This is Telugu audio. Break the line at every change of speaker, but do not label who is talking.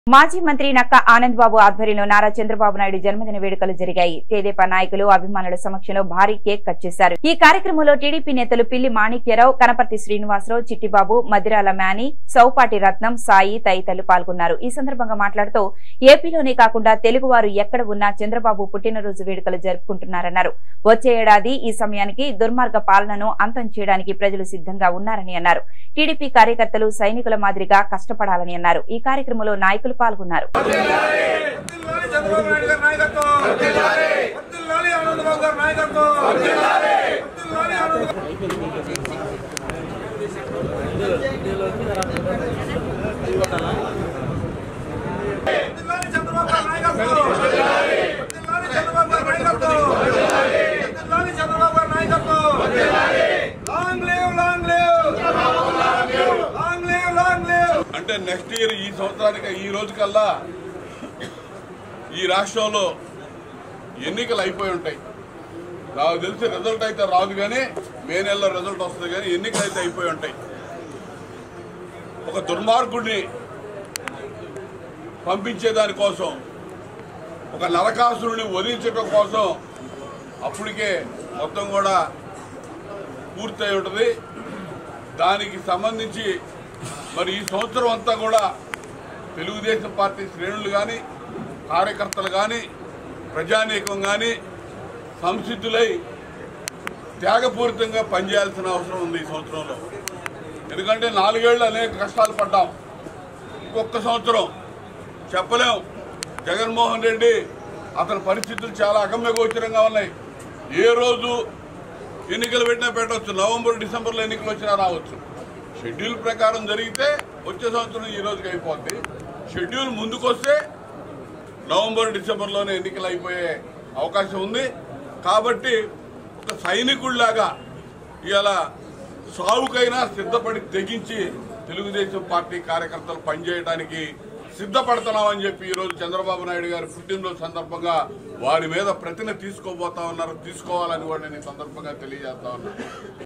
మాజీ మంత్రి నక్క ఆనంద్ బాబు ఆధ్వర్యంలో నారా చంద్రబాబు నాయుడు జన్మదిన వేడుకలు జరిగాయి తేదేపా నాయకులు అభిమానుల సమక్షంలో భారీ కేక్ కట్ చేశారు ఈ కార్యక్రమంలో టీడీపీ నేతలు పిల్లి మాణిక్యరావు కనపర్తి శ్రీనివాసరావు చిట్టిబాబు మదిరాల మేని సౌపాటి రత్నం సాయి తదితరులు పాల్గొన్నారు ఈ సందర్భంగా మాట్లాడుతూ ఏపీలోనే కాకుండా తెలుగువారు ఎక్కడ ఉన్నా చంద్రబాబు పుట్టినరోజు వేడుకలు జరుపుకుంటున్నారన్నారు వచ్చే ఏడాది ఈ సమయానికి దుర్మార్గ పాలనను అంతం చేయడానికి ప్రజలు సిద్ధంగా ఉన్నారని అన్నారు టీడీపీ కార్యకర్తలు సైనికుల మాదిరిగా కష్టపడాలని అన్నారు ఈ కార్యక్రమంలో నాయకులు పాల్గొన్నారు
వర్ధిల్లాలి చంద్రబాబు నాయుడు గారి నాయకత్వం వర్ధిల్లాలి ఆనందబాబు గారి నాయకత్వం వర్ధిల్లాలి ఆనందబాబు వర్ధిల్లాలి చంద్రబాబు గారి నాయకత్వం వర్ధిల్లాలి చంద్రబాబు గారి నాయకత్వం వర్ధిల్లాలి చంద్రబాబు గారి నాయకత్వం long live long live long live long live
అంటే నెక్స్ట్ ఇయర్ ఈ సంవత్సరానికి ఈ రోజు కల్లా ఈ రాష్ట్రంలో ఎన్నికలు అయిపోయి ఉంటాయి నాకు తెలిసి రిజల్ట్ అయితే రాదు కానీ మే నెలలో రిజల్ట్ వస్తుంది కానీ ఎన్నికలు అయితే అయిపోయి ఉంటాయి ఒక దుర్మార్గుడిని పంపించేదాని కోసం ఒక నరకాసురుని వధించడం కోసం అప్పటికే మొత్తం కూడా పూర్తయి ఉంటుంది దానికి సంబంధించి మరి ఈ సంవత్సరం అంతా కూడా తెలుగుదేశం పార్టీ శ్రేణులు కానీ కార్యకర్తలు కానీ ప్రజానీకం కానీ సంసిద్ధులై త్యాగపూరితంగా పనిచేయాల్సిన అవసరం ఉంది ఈ సంవత్సరంలో ఎందుకంటే నాలుగేళ్లు అనేక కష్టాలు పడ్డాం ఇంకొక సంవత్సరం చెప్పలేం జగన్మోహన్ రెడ్డి అతని పరిస్థితులు చాలా అగమ్యగోచరంగా ఉన్నాయి ఏ రోజు ఎన్నికలు పెట్టినా పెట్టవచ్చు నవంబర్ డిసెంబర్లో ఎన్నికలు వచ్చినా రావచ్చు షెడ్యూల్ ప్రకారం జరిగితే వచ్చే సంవత్సరం ఈ రోజుకి అయిపోద్ది షెడ్యూల్ ముందుకొస్తే నవంబర్ డిసెంబర్లోనే ఎన్నికలు అయిపోయే అవకాశం ఉంది కాబట్టి ఒక సైనికుడిలాగా ఇవాళ సావుకైనా సిద్ధపడి తెగించి తెలుగుదేశం పార్టీ కార్యకర్తలు పనిచేయడానికి సిద్ధపడుతున్నామని చెప్పి ఈరోజు చంద్రబాబు నాయుడు గారి పుట్టినరోజు సందర్భంగా వారి మీద ప్రతిన తీసుకోబోతా ఉన్నారు తీసుకోవాలని కూడా నేను ఈ సందర్భంగా తెలియజేస్తా ఉన్నాను